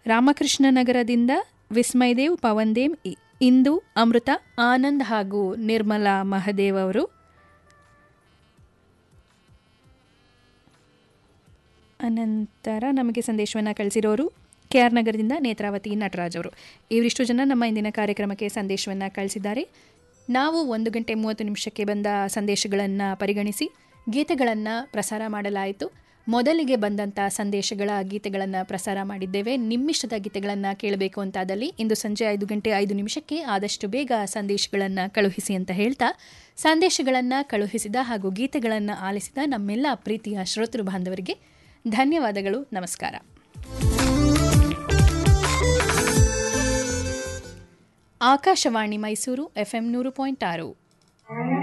ರಾಮಕೃಷ್ಣ ನಗರದಿಂದ ವಿಸ್ಮಯದೇವ್ ಪವನ್ ದೇವ್ ಇ- ಇಂದು ಅಮೃತ ಆನಂದ್ ಹಾಗೂ ನಿರ್ಮಲಾ ಮಹದೇವ್ ಅವರು ಅನಂತರ ನಮಗೆ ಸಂದೇಶವನ್ನು ಕಳಿಸಿರೋರು ಕೆ ಆರ್ ನಗರದಿಂದ ನೇತ್ರಾವತಿ ನಟರಾಜ್ ಅವರು ಇವರಿಷ್ಟು ಜನ ನಮ್ಮ ಇಂದಿನ ಕಾರ್ಯಕ್ರಮಕ್ಕೆ ಸಂದೇಶವನ್ನು ಕಳಿಸಿದ್ದಾರೆ ನಾವು ಒಂದು ಗಂಟೆ ಮೂವತ್ತು ನಿಮಿಷಕ್ಕೆ ಬಂದ ಸಂದೇಶಗಳನ್ನು ಪರಿಗಣಿಸಿ ಗೀತೆಗಳನ್ನು ಪ್ರಸಾರ ಮಾಡಲಾಯಿತು ಮೊದಲಿಗೆ ಬಂದಂಥ ಸಂದೇಶಗಳ ಗೀತೆಗಳನ್ನು ಪ್ರಸಾರ ಮಾಡಿದ್ದೇವೆ ನಿಮ್ಮಿಷ್ಟದ ಗೀತೆಗಳನ್ನು ಕೇಳಬೇಕು ಅಂತಾದಲ್ಲಿ ಇಂದು ಸಂಜೆ ಐದು ಗಂಟೆ ಐದು ನಿಮಿಷಕ್ಕೆ ಆದಷ್ಟು ಬೇಗ ಸಂದೇಶಗಳನ್ನು ಕಳುಹಿಸಿ ಅಂತ ಹೇಳ್ತಾ ಸಂದೇಶಗಳನ್ನು ಕಳುಹಿಸಿದ ಹಾಗೂ ಗೀತೆಗಳನ್ನು ಆಲಿಸಿದ ನಮ್ಮೆಲ್ಲ ಪ್ರೀತಿಯ ಶ್ರೋತೃ ಬಾಂಧವರಿಗೆ ಧನ್ಯವಾದಗಳು ನಮಸ್ಕಾರ ಆಕಾಶವಾಣಿ ಮೈಸೂರು ಎಫ್ಎಂ ನೂರು ಪಾಯಿಂಟ್ ಆರು